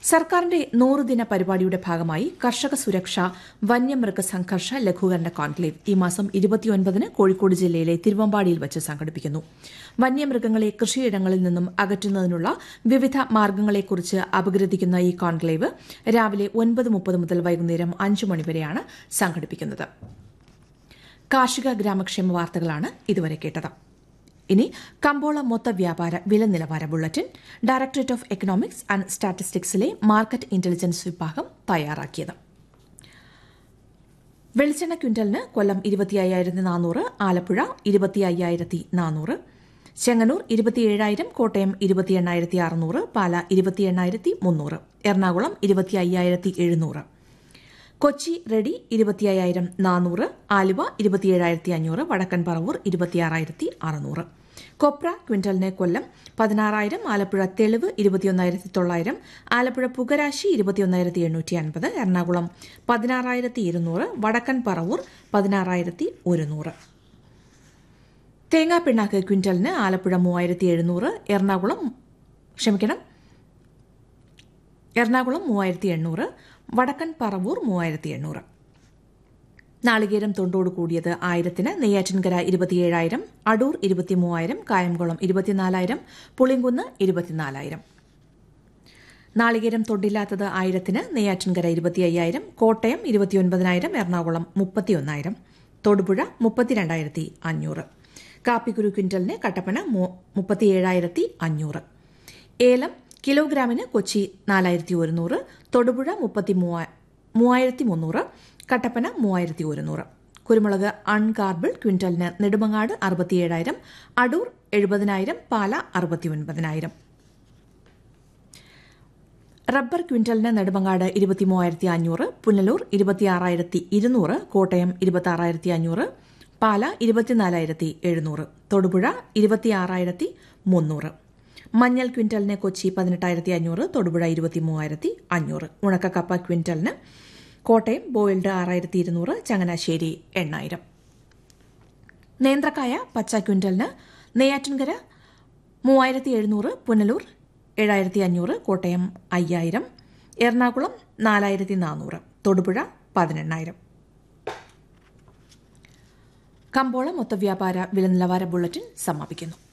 സർക്കാരിന്റെ നൂറുദിന പരിപാടിയുടെ ഭാഗമായി കർഷക സുരക്ഷ വന്യമൃഗ സംഘർഷ ലഘൂകരണ കോൺക്ലേവ് ഈ മാസം ഇരുപത്തിയൊൻപതിന് കോഴിക്കോട് ജില്ലയിലെ തിരുവമ്പാടിയിൽ വച്ച് സംഘടിപ്പിക്കുന്നു വന്യമൃഗങ്ങളെ കൃഷിയിടങ്ങളിൽ നിന്നും അകറ്റുന്നതിനുള്ള വിവിധ മാർഗ്ഗങ്ങളെക്കുറിച്ച് അപഗ്രഥിക്കുന്ന ഈ കോൺക്ലേവ് രാവിലെ ഒൻപത് മുപ്പത് മുതൽ വൈകുന്നേരം അഞ്ച് മണിവരെയാണ് സംഘടിപ്പിക്കുന്നത് കാർഷിക ഗ്രാമക്ഷേമ വാർത്തകളാണ് ഇതുവരെ കേട്ടത് ഇനി കമ്പോള മൊത്ത വ്യാപാര വില നിലവാര bulletin directorate of economics and സ്റ്റാറ്റിസ്റ്റിക്സിലെ മാർക്കറ്റ് ഇന്റലിജൻസ് വിഭാഗം തയ്യാറാക്കിയത് വെളിച്ചെണ്ണ ക്വിന്റലിന് കൊല്ലം ഇരുപത്തി അയ്യായിരത്തി നാനൂറ് ആലപ്പുഴ ഇരുപത്തി അയ്യായിരത്തി നാനൂറ് ചെങ്ങന്നൂർ ഇരുപത്തി ഏഴായിരം കോട്ടയം ഇരുപത്തി എണ്ണായിരത്തി അറുന്നൂറ് പാല ഇരുപത്തി എണ്ണായിരത്തി മുന്നൂറ് എറണാകുളം ഇരുപത്തി അയ്യായിരത്തി എഴുന്നൂറ് കൊച്ചി റെഡി ഇരുപത്തി അയ്യായിരം നാനൂറ് ആലുവ ഇരുപത്തിയേഴായിരത്തി അഞ്ഞൂറ് വടക്കൻ പറവൂർ ഇരുപത്തിയാറായിരത്തി അറുന്നൂറ് കൊപ്ര ക്വിന്റലിന് കൊല്ലം പതിനാറായിരം ആലപ്പുഴ തെളിവ് ഇരുപത്തിയൊന്നായിരത്തി തൊള്ളായിരം ആലപ്പുഴ പുകരാശി ഇരുപത്തിയൊന്നായിരത്തി എണ്ണൂറ്റി അൻപത് എറണാകുളം പതിനാറായിരത്തി ഇരുന്നൂറ് വടക്കൻ പറവൂർ പതിനാറായിരത്തി ഒരുന്നൂറ് തേങ്ങാ പിണ്ണാക്ക് ക്വിന്റലിന് ആലപ്പുഴ മൂവായിരത്തി എഴുന്നൂറ് എറണാകുളം ക്ഷമിക്കണം എറണാകുളം മൂവായിരത്തി എണ്ണൂറ് വടക്കൻ പറവൂർ മൂവായിരത്തി എണ്ണൂറ് നാളികേരം തൊണ്ടോട് കൂടിയത് ആയിരത്തിന് നെയ്യാറ്റിൻകര ഇരുപത്തിയേഴായിരം അടൂർ ഇരുപത്തിമൂവായിരം കായംകുളം ഇരുപത്തിനാലായിരം പുളിങ്കുന്ന് ഇരുപത്തിനാലായിരം നാളികേരം തൊണ്ടില്ലാത്തത് ആയിരത്തിന് നെയ്യാറ്റിൻകര ഇരുപത്തി അയ്യായിരം കോട്ടയം ഇരുപത്തിയൊൻപതിനായിരം എറണാകുളം മുപ്പത്തിയൊന്നായിരം തൊടുപുഴ മുപ്പത്തിരണ്ടായിരത്തി അഞ്ഞൂറ് കാപ്പിക്കുരു ക്വിന്റലിന് കട്ടപ്പന മുപ്പത്തിയേഴായിരത്തി അഞ്ഞൂറ് ഏലം കിലോഗ്രാമിന് കൊച്ചി നാലായിരത്തി ഒരുന്നൂറ് തൊടുപുഴ മുപ്പത്തി മൂവായിരത്തി മുന്നൂറ് കട്ടപ്പന മൂവായിരത്തി ഒരുന്നൂറ് കുരുമുളക് അൺകാർബിൾ ക്വിന്റലിന് നെടുമങ്ങാട് അറുപത്തിയേഴായിരം അടൂർ എഴുപതിനായിരം പാല അറുപത്തിയൊൻപതിനായിരം റബ്ബർ ക്വിന്റലിന് നെടുമങ്ങാട് ഇരുപത്തിമൂവായിരത്തി അഞ്ഞൂറ് പുനലൂർ ഇരുപത്തിയാറായിരത്തി ഇരുന്നൂറ് കോട്ടയം ഇരുപത്തി അഞ്ഞൂറ് പാല ഇരുപത്തിനാലായിരത്തി എഴുന്നൂറ് തൊടുപുഴ ഇരുപത്തിയാറായിരത്തി മുന്നൂറ് മഞ്ഞൾ ക്വിന്റലിന് കൊച്ചി പതിനെട്ടായിരത്തി അഞ്ഞൂറ് തൊടുപുഴ ഇരുപത്തി മൂവായിരത്തി അഞ്ഞൂറ് ഉണക്കക്കപ്പ ക്വിന്റലിന് കോട്ടയം ബോയിൽഡ് ആറായിരത്തി ഇരുന്നൂറ് ചങ്ങനാശ്ശേരി എണ്ണായിരം നേന്ത്രക്കായ പച്ച ക്വിന്റലിന് നെയ്യാറ്റിൻകര മൂവായിരത്തി എഴുന്നൂറ് പുനലൂർ ഏഴായിരത്തി അഞ്ഞൂറ് കോട്ടയം അയ്യായിരം എറണാകുളം നാലായിരത്തി നാനൂറ് തൊടുപുഴ പതിനെണ്ണായിരം കമ്പോള മൊത്തവ്യാപാര വില നിലവാര ബുള്ളറ്റിൻ സമാപിക്കുന്നു